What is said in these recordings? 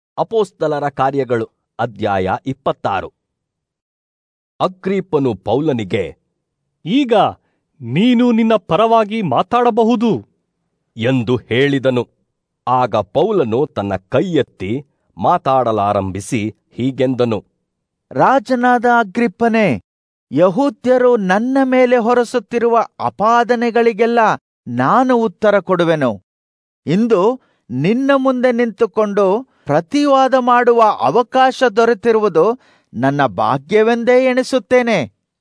ಅಪೋಸ್ತಲರ ಕಾರ್ಯಗಳು ಅಧ್ಯಾಯ ಇಪ್ಪತ್ತಾರು ಅಗ್ರೀಪನು ಪೌಲನಿಗೆ ಈಗ ನೀನು ನಿನ್ನ ಪರವಾಗಿ ಮಾತಾಡಬಹುದು ಎಂದು ಹೇಳಿದನು ಆಗ ಪೌಲನು ತನ್ನ ಕೈಯೆತ್ತಿ ಮಾತಾಡಲಾರಂಭಿಸಿ ಹೀಗೆಂದನು ರಾಜನಾದ ಅಗ್ರಿಪ್ಪನೇ ಯಹೂದ್ಯರು ನನ್ನ ಮೇಲೆ ಹೊರಸುತ್ತಿರುವ ಅಪಾದನೆಗಳಿಗೆಲ್ಲ ನಾನು ಉತ್ತರ ಕೊಡುವೆನು ಇಂದು ನಿನ್ನ ಮುಂದೆ ನಿಂತುಕೊಂಡು ಪ್ರತಿವಾದ ಮಾಡುವ ಅವಕಾಶ ದೊರೆತಿರುವುದು ನನ್ನ ಭಾಗ್ಯವೆಂದೇ ಎಣಿಸುತ್ತೇನೆ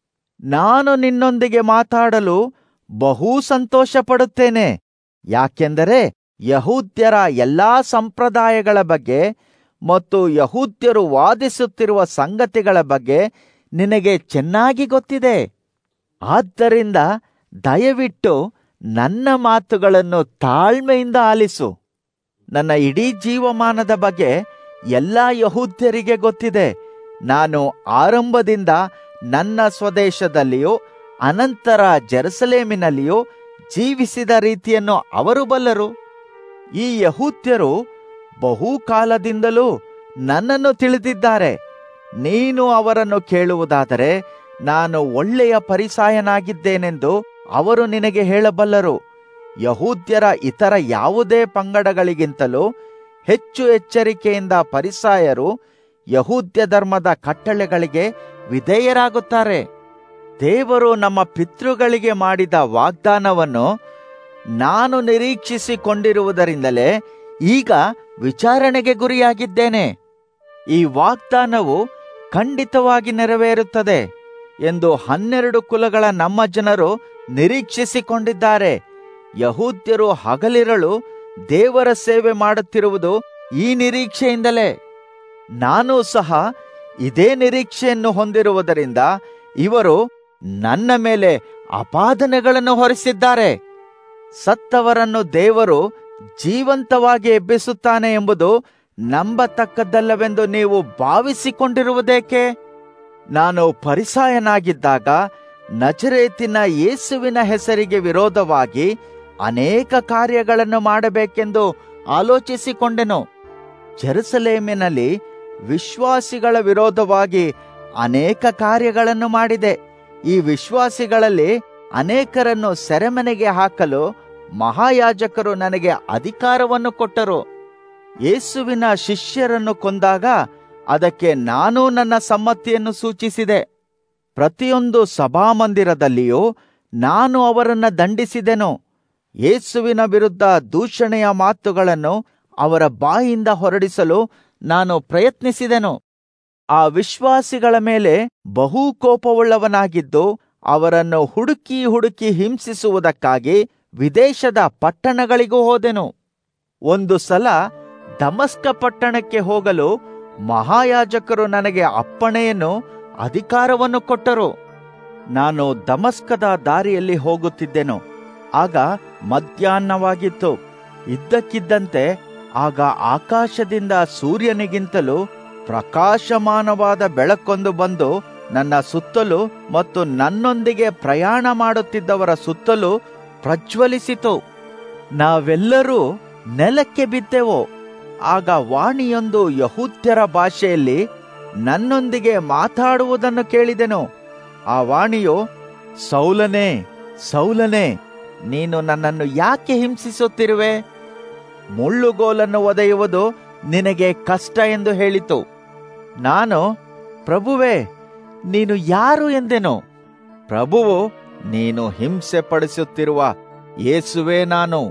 ನಾನು ನಿನ್ನೊಂದಿಗೆ ಮಾತಾಡಲು ಬಹು ಸಂತೋಷಪಡುತ್ತೇನೆ ಯಾಕೆಂದರೆ ಯಹೂದ್ಯರ ಎಲ್ಲಾ ಸಂಪ್ರದಾಯಗಳ ಬಗ್ಗೆ ಮತ್ತು ಯಹೂದ್ಯರು ವಾದಿಸುತ್ತಿರುವ ಸಂಗತಿಗಳ ಬಗ್ಗೆ ನಿನಗೆ ಚೆನ್ನಾಗಿ ಗೊತ್ತಿದೆ ಆದ್ದರಿಂದ ದಯವಿಟ್ಟು ನನ್ನ ಮಾತುಗಳನ್ನು ತಾಳ್ಮೆಯಿಂದ ಆಲಿಸು ನನ್ನ ಇಡೀ ಜೀವಮಾನದ ಬಗ್ಗೆ ಎಲ್ಲ ಯಹೂದ್ಯರಿಗೆ ಗೊತ್ತಿದೆ ನಾನು ಆರಂಭದಿಂದ ನನ್ನ ಸ್ವದೇಶದಲ್ಲಿಯೂ ಅನಂತರ ಜೆರುಸಲೇಮಿನಲ್ಲಿಯೂ ಜೀವಿಸಿದ ರೀತಿಯನ್ನು ಅವರು ಬಲ್ಲರು ಈ ಯಹೂದ್ಯರು ಬಹುಕಾಲದಿಂದಲೂ ನನ್ನನ್ನು ತಿಳಿದಿದ್ದಾರೆ ನೀನು ಅವರನ್ನು ಕೇಳುವುದಾದರೆ ನಾನು ಒಳ್ಳೆಯ ಪರಿಸಾಯನಾಗಿದ್ದೇನೆಂದು ಅವರು ನಿನಗೆ ಹೇಳಬಲ್ಲರು ಯಹೂದ್ಯರ ಇತರ ಯಾವುದೇ ಪಂಗಡಗಳಿಗಿಂತಲೂ ಹೆಚ್ಚು ಎಚ್ಚರಿಕೆಯಿಂದ ಪರಿಸಾಯರು ಯಹೂದ್ಯ ಧರ್ಮದ ಕಟ್ಟಳೆಗಳಿಗೆ ವಿಧೇಯರಾಗುತ್ತಾರೆ ದೇವರು ನಮ್ಮ ಪಿತೃಗಳಿಗೆ ಮಾಡಿದ ವಾಗ್ದಾನವನ್ನು ನಾನು ನಿರೀಕ್ಷಿಸಿಕೊಂಡಿರುವುದರಿಂದಲೇ ಈಗ ವಿಚಾರಣೆಗೆ ಗುರಿಯಾಗಿದ್ದೇನೆ ಈ ವಾಗ್ದಾನವು ಖಂಡಿತವಾಗಿ ನೆರವೇರುತ್ತದೆ ಎಂದು ಹನ್ನೆರಡು ಕುಲಗಳ ನಮ್ಮ ಜನರು ನಿರೀಕ್ಷಿಸಿಕೊಂಡಿದ್ದಾರೆ ಯಹೂದ್ಯರು ಹಗಲಿರಳು ದೇವರ ಸೇವೆ ಮಾಡುತ್ತಿರುವುದು ಈ ನಿರೀಕ್ಷೆಯಿಂದಲೇ ನಾನು ಸಹ ಇದೇ ನಿರೀಕ್ಷೆಯನ್ನು ಹೊಂದಿರುವುದರಿಂದ ಇವರು ನನ್ನ ಮೇಲೆ ಅಪಾದನೆಗಳನ್ನು ಹೊರಿಸಿದ್ದಾರೆ ಸತ್ತವರನ್ನು ದೇವರು ಜೀವಂತವಾಗಿ ಎಬ್ಬಿಸುತ್ತಾನೆ ಎಂಬುದು ನಂಬತಕ್ಕದ್ದಲ್ಲವೆಂದು ನೀವು ಭಾವಿಸಿಕೊಂಡಿರುವುದೇಕೆ ನಾನು ಪರಿಸಾಯನಾಗಿದ್ದಾಗ ನಜರೇತಿನ ಯೇಸುವಿನ ಹೆಸರಿಗೆ ವಿರೋಧವಾಗಿ ಅನೇಕ ಕಾರ್ಯಗಳನ್ನು ಮಾಡಬೇಕೆಂದು ಆಲೋಚಿಸಿಕೊಂಡೆನು ಜೆರುಸಲೇಮಿನಲ್ಲಿ ವಿಶ್ವಾಸಿಗಳ ವಿರೋಧವಾಗಿ ಅನೇಕ ಕಾರ್ಯಗಳನ್ನು ಮಾಡಿದೆ ಈ ವಿಶ್ವಾಸಿಗಳಲ್ಲಿ ಅನೇಕರನ್ನು ಸೆರೆಮನೆಗೆ ಹಾಕಲು ಮಹಾಯಾಜಕರು ನನಗೆ ಅಧಿಕಾರವನ್ನು ಕೊಟ್ಟರು ಯೇಸುವಿನ ಶಿಷ್ಯರನ್ನು ಕೊಂದಾಗ ಅದಕ್ಕೆ ನಾನೂ ನನ್ನ ಸಮ್ಮತಿಯನ್ನು ಸೂಚಿಸಿದೆ ಪ್ರತಿಯೊಂದು ಸಭಾಮಂದಿರದಲ್ಲಿಯೂ ನಾನು ಅವರನ್ನ ದಂಡಿಸಿದೆನು ಯೇಸುವಿನ ವಿರುದ್ಧ ದೂಷಣೆಯ ಮಾತುಗಳನ್ನು ಅವರ ಬಾಯಿಂದ ಹೊರಡಿಸಲು ನಾನು ಪ್ರಯತ್ನಿಸಿದೆನು ಆ ವಿಶ್ವಾಸಿಗಳ ಮೇಲೆ ಬಹು ಕೋಪವುಳ್ಳವನಾಗಿದ್ದು ಅವರನ್ನು ಹುಡುಕಿ ಹುಡುಕಿ ಹಿಂಸಿಸುವುದಕ್ಕಾಗಿ ವಿದೇಶದ ಪಟ್ಟಣಗಳಿಗೂ ಹೋದೆನು ಒಂದು ಸಲ ದಮಸ್ಕ ಪಟ್ಟಣಕ್ಕೆ ಹೋಗಲು ಮಹಾಯಾಜಕರು ನನಗೆ ಅಪ್ಪಣೆಯನ್ನು ಅಧಿಕಾರವನ್ನು ಕೊಟ್ಟರು ನಾನು ದಮಸ್ಕದ ದಾರಿಯಲ್ಲಿ ಹೋಗುತ್ತಿದ್ದೆನು ಆಗ ಮಧ್ಯಾಹ್ನವಾಗಿತ್ತು ಇದ್ದಕ್ಕಿದ್ದಂತೆ ಆಗ ಆಕಾಶದಿಂದ ಸೂರ್ಯನಿಗಿಂತಲೂ ಪ್ರಕಾಶಮಾನವಾದ ಬೆಳಕೊಂದು ಬಂದು ನನ್ನ ಸುತ್ತಲೂ ಮತ್ತು ನನ್ನೊಂದಿಗೆ ಪ್ರಯಾಣ ಮಾಡುತ್ತಿದ್ದವರ ಸುತ್ತಲೂ ಪ್ರಜ್ವಲಿಸಿತು ನಾವೆಲ್ಲರೂ ನೆಲಕ್ಕೆ ಬಿದ್ದೆವು ಆಗ ವಾಣಿಯೊಂದು ಯಹೂದ್ಯರ ಭಾಷೆಯಲ್ಲಿ ನನ್ನೊಂದಿಗೆ ಮಾತಾಡುವುದನ್ನು ಕೇಳಿದೆನು ಆ ವಾಣಿಯು ಸೌಲನೇ ಸೌಲನೇ ನೀನು ನನ್ನನ್ನು ಯಾಕೆ ಹಿಂಸಿಸುತ್ತಿರುವೆ ಮುಳ್ಳುಗೋಲನ್ನು ಒದೆಯುವುದು ನಿನಗೆ ಕಷ್ಟ ಎಂದು ಹೇಳಿತು ನಾನು ಪ್ರಭುವೇ ನೀನು ಯಾರು ಎಂದೆನು ಪ್ರಭುವು ನೀನು ಹಿಂಸೆ ಪಡಿಸುತ್ತಿರುವ ಯೇಸುವೇ ನಾನು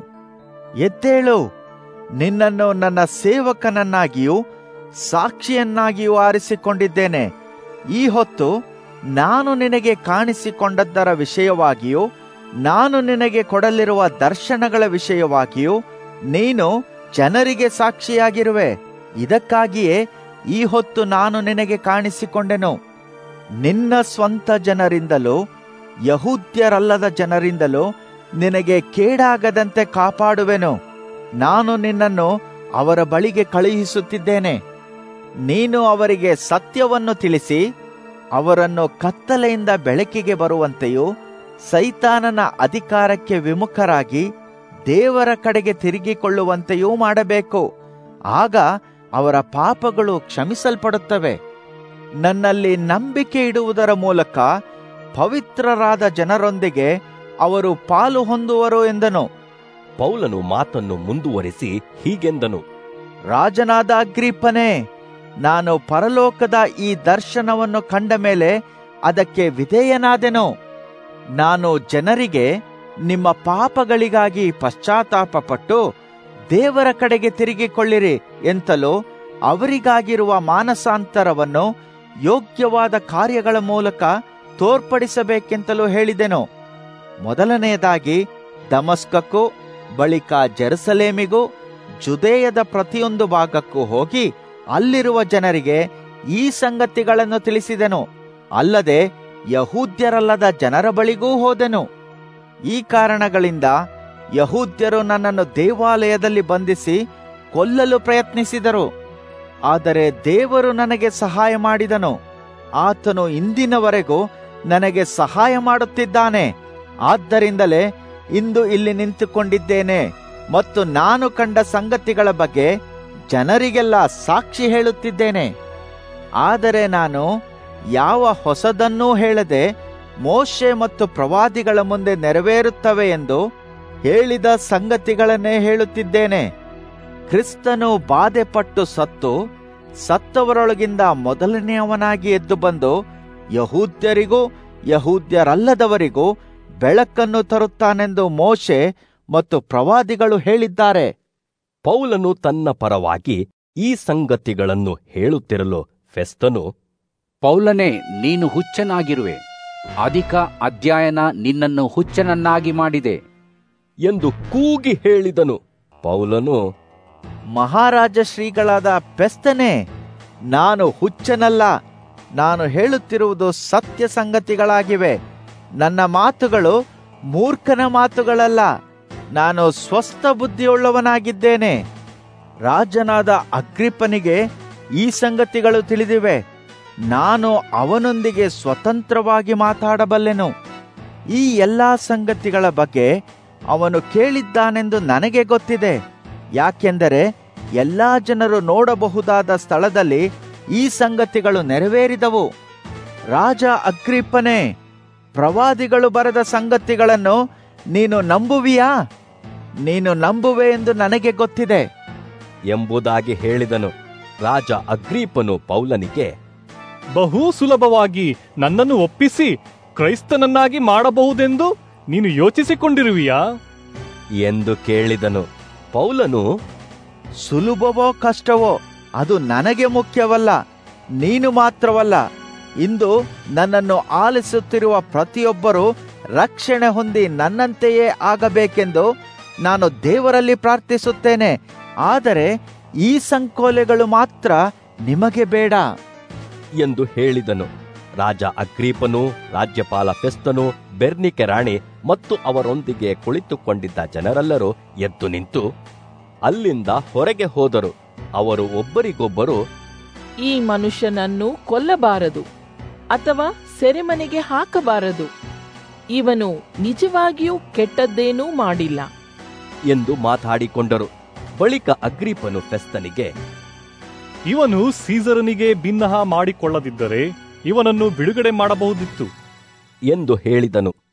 ಎದ್ದೇಳು ನಿನ್ನನ್ನು ನನ್ನ ಸೇವಕನನ್ನಾಗಿಯೂ ಸಾಕ್ಷಿಯನ್ನಾಗಿಯೂ ಆರಿಸಿಕೊಂಡಿದ್ದೇನೆ ಈ ಹೊತ್ತು ನಾನು ನಿನಗೆ ಕಾಣಿಸಿಕೊಂಡದ್ದರ ವಿಷಯವಾಗಿಯೂ ನಾನು ನಿನಗೆ ಕೊಡಲಿರುವ ದರ್ಶನಗಳ ವಿಷಯವಾಗಿಯೂ ನೀನು ಜನರಿಗೆ ಸಾಕ್ಷಿಯಾಗಿರುವೆ ಇದಕ್ಕಾಗಿಯೇ ಈ ಹೊತ್ತು ನಾನು ನಿನಗೆ ಕಾಣಿಸಿಕೊಂಡೆನು ನಿನ್ನ ಸ್ವಂತ ಜನರಿಂದಲೂ ಯಹೂದ್ಯರಲ್ಲದ ಜನರಿಂದಲೂ ನಿನಗೆ ಕೇಡಾಗದಂತೆ ಕಾಪಾಡುವೆನು ನಾನು ನಿನ್ನನ್ನು ಅವರ ಬಳಿಗೆ ಕಳುಹಿಸುತ್ತಿದ್ದೇನೆ ನೀನು ಅವರಿಗೆ ಸತ್ಯವನ್ನು ತಿಳಿಸಿ ಅವರನ್ನು ಕತ್ತಲೆಯಿಂದ ಬೆಳಕಿಗೆ ಬರುವಂತೆಯೂ ಸೈತಾನನ ಅಧಿಕಾರಕ್ಕೆ ವಿಮುಖರಾಗಿ ದೇವರ ಕಡೆಗೆ ತಿರುಗಿಕೊಳ್ಳುವಂತೆಯೂ ಮಾಡಬೇಕು ಆಗ ಅವರ ಪಾಪಗಳು ಕ್ಷಮಿಸಲ್ಪಡುತ್ತವೆ ನನ್ನಲ್ಲಿ ನಂಬಿಕೆ ಇಡುವುದರ ಮೂಲಕ ಪವಿತ್ರರಾದ ಜನರೊಂದಿಗೆ ಅವರು ಪಾಲು ಹೊಂದುವರು ಎಂದನು ಪೌಲನು ಮಾತನ್ನು ಮುಂದುವರಿಸಿ ಹೀಗೆಂದನು ರಾಜನಾದ ಅಗ್ರಿಪ್ಪನೇ ನಾನು ಪರಲೋಕದ ಈ ದರ್ಶನವನ್ನು ಕಂಡ ಮೇಲೆ ಅದಕ್ಕೆ ವಿಧೇಯನಾದೆನು ನಾನು ಜನರಿಗೆ ನಿಮ್ಮ ಪಾಪಗಳಿಗಾಗಿ ಪಶ್ಚಾತ್ತಾಪಪಟ್ಟು ದೇವರ ಕಡೆಗೆ ತಿರುಗಿಕೊಳ್ಳಿರಿ ಎಂತಲೂ ಅವರಿಗಾಗಿರುವ ಮಾನಸಾಂತರವನ್ನು ಯೋಗ್ಯವಾದ ಕಾರ್ಯಗಳ ಮೂಲಕ ತೋರ್ಪಡಿಸಬೇಕೆಂತಲೂ ಹೇಳಿದೆನು ಮೊದಲನೆಯದಾಗಿ ದಮಸ್ಕಕ್ಕೂ ಬಳಿಕ ಜೆರುಸಲೇಮಿಗೂ ಜುದೇಯದ ಪ್ರತಿಯೊಂದು ಭಾಗಕ್ಕೂ ಹೋಗಿ ಅಲ್ಲಿರುವ ಜನರಿಗೆ ಈ ಸಂಗತಿಗಳನ್ನು ತಿಳಿಸಿದೆನು ಅಲ್ಲದೆ ಯಹೂದ್ಯರಲ್ಲದ ಜನರ ಬಳಿಗೂ ಹೋದೆನು ಈ ಕಾರಣಗಳಿಂದ ಯಹೂದ್ಯರು ನನ್ನನ್ನು ದೇವಾಲಯದಲ್ಲಿ ಬಂಧಿಸಿ ಕೊಲ್ಲಲು ಪ್ರಯತ್ನಿಸಿದರು ಆದರೆ ದೇವರು ನನಗೆ ಸಹಾಯ ಮಾಡಿದನು ಆತನು ಇಂದಿನವರೆಗೂ ನನಗೆ ಸಹಾಯ ಮಾಡುತ್ತಿದ್ದಾನೆ ಆದ್ದರಿಂದಲೇ ಇಂದು ಇಲ್ಲಿ ನಿಂತುಕೊಂಡಿದ್ದೇನೆ ಮತ್ತು ನಾನು ಕಂಡ ಸಂಗತಿಗಳ ಬಗ್ಗೆ ಜನರಿಗೆಲ್ಲ ಸಾಕ್ಷಿ ಹೇಳುತ್ತಿದ್ದೇನೆ ಆದರೆ ನಾನು ಯಾವ ಹೊಸದನ್ನೂ ಹೇಳದೆ ಮೋಶೆ ಮತ್ತು ಪ್ರವಾದಿಗಳ ಮುಂದೆ ನೆರವೇರುತ್ತವೆ ಎಂದು ಹೇಳಿದ ಸಂಗತಿಗಳನ್ನೇ ಹೇಳುತ್ತಿದ್ದೇನೆ ಕ್ರಿಸ್ತನು ಬಾಧೆಪಟ್ಟು ಸತ್ತು ಸತ್ತವರೊಳಗಿಂದ ಮೊದಲನೆಯವನಾಗಿ ಎದ್ದು ಬಂದು ಯಹೂದ್ಯರಿಗೂ ಯಹೂದ್ಯರಲ್ಲದವರಿಗೂ ಬೆಳಕನ್ನು ತರುತ್ತಾನೆಂದು ಮೋಶೆ ಮತ್ತು ಪ್ರವಾದಿಗಳು ಹೇಳಿದ್ದಾರೆ ಪೌಲನು ತನ್ನ ಪರವಾಗಿ ಈ ಸಂಗತಿಗಳನ್ನು ಹೇಳುತ್ತಿರಲು ಫೆಸ್ತನು ಪೌಲನೇ ನೀನು ಹುಚ್ಚನಾಗಿರುವೆ ಅಧಿಕ ಅಧ್ಯಯನ ನಿನ್ನನ್ನು ಹುಚ್ಚನನ್ನಾಗಿ ಮಾಡಿದೆ ಎಂದು ಕೂಗಿ ಹೇಳಿದನು ಪೌಲನು ಮಹಾರಾಜ ಶ್ರೀಗಳಾದ ಪೆಸ್ತನೇ ನಾನು ಹುಚ್ಚನಲ್ಲ ನಾನು ಹೇಳುತ್ತಿರುವುದು ಸತ್ಯ ಸಂಗತಿಗಳಾಗಿವೆ ನನ್ನ ಮಾತುಗಳು ಮೂರ್ಖನ ಮಾತುಗಳಲ್ಲ ನಾನು ಸ್ವಸ್ಥ ಬುದ್ಧಿಯುಳ್ಳವನಾಗಿದ್ದೇನೆ ರಾಜನಾದ ಅಗ್ರಿಪ್ಪನಿಗೆ ಈ ಸಂಗತಿಗಳು ತಿಳಿದಿವೆ ನಾನು ಅವನೊಂದಿಗೆ ಸ್ವತಂತ್ರವಾಗಿ ಮಾತಾಡಬಲ್ಲೆನು ಈ ಎಲ್ಲಾ ಸಂಗತಿಗಳ ಬಗ್ಗೆ ಅವನು ಕೇಳಿದ್ದಾನೆಂದು ನನಗೆ ಗೊತ್ತಿದೆ ಯಾಕೆಂದರೆ ಎಲ್ಲಾ ಜನರು ನೋಡಬಹುದಾದ ಸ್ಥಳದಲ್ಲಿ ಈ ಸಂಗತಿಗಳು ನೆರವೇರಿದವು ರಾಜ ಅಗ್ರಿಪ್ಪನೇ ಪ್ರವಾದಿಗಳು ಬರೆದ ಸಂಗತಿಗಳನ್ನು ನೀನು ನಂಬುವಿಯಾ ನೀನು ನಂಬುವೆ ಎಂದು ನನಗೆ ಗೊತ್ತಿದೆ ಎಂಬುದಾಗಿ ಹೇಳಿದನು ರಾಜ ಅಗ್ರೀಪನು ಪೌಲನಿಗೆ ಬಹು ಸುಲಭವಾಗಿ ನನ್ನನ್ನು ಒಪ್ಪಿಸಿ ಕ್ರೈಸ್ತನನ್ನಾಗಿ ಮಾಡಬಹುದೆಂದು ನೀನು ಯೋಚಿಸಿಕೊಂಡಿರುವಿಯಾ ಎಂದು ಕೇಳಿದನು ಪೌಲನು ಸುಲಭವೋ ಕಷ್ಟವೋ ಅದು ನನಗೆ ಮುಖ್ಯವಲ್ಲ ನೀನು ಮಾತ್ರವಲ್ಲ ಇಂದು ನನ್ನನ್ನು ಆಲಿಸುತ್ತಿರುವ ಪ್ರತಿಯೊಬ್ಬರೂ ರಕ್ಷಣೆ ಹೊಂದಿ ನನ್ನಂತೆಯೇ ಆಗಬೇಕೆಂದು ನಾನು ದೇವರಲ್ಲಿ ಪ್ರಾರ್ಥಿಸುತ್ತೇನೆ ಆದರೆ ಈ ಸಂಕೋಲೆಗಳು ಮಾತ್ರ ನಿಮಗೆ ಬೇಡ ಎಂದು ಹೇಳಿದನು ರಾಜ ಅಗ್ರೀಪನು ರಾಜ್ಯಪಾಲ ಫೆಸ್ತನು ಬೆರ್ನಿಕೆ ರಾಣಿ ಮತ್ತು ಅವರೊಂದಿಗೆ ಕುಳಿತುಕೊಂಡಿದ್ದ ಜನರೆಲ್ಲರೂ ಎದ್ದು ನಿಂತು ಅಲ್ಲಿಂದ ಹೊರಗೆ ಹೋದರು ಅವರು ಒಬ್ಬರಿಗೊಬ್ಬರು ಈ ಮನುಷ್ಯನನ್ನು ಕೊಲ್ಲಬಾರದು ಅಥವಾ ಸೆರೆಮನೆಗೆ ಹಾಕಬಾರದು ಇವನು ನಿಜವಾಗಿಯೂ ಕೆಟ್ಟದ್ದೇನೂ ಮಾಡಿಲ್ಲ ಎಂದು ಮಾತಾಡಿಕೊಂಡರು ಬಳಿಕ ಅಗ್ರೀಪನು ಫೆಸ್ತನಿಗೆ ಇವನು ಸೀಸರನಿಗೆ ಭಿನ್ನಹ ಮಾಡಿಕೊಳ್ಳದಿದ್ದರೆ ಇವನನ್ನು ಬಿಡುಗಡೆ ಮಾಡಬಹುದಿತ್ತು ಎಂದು ಹೇಳಿದನು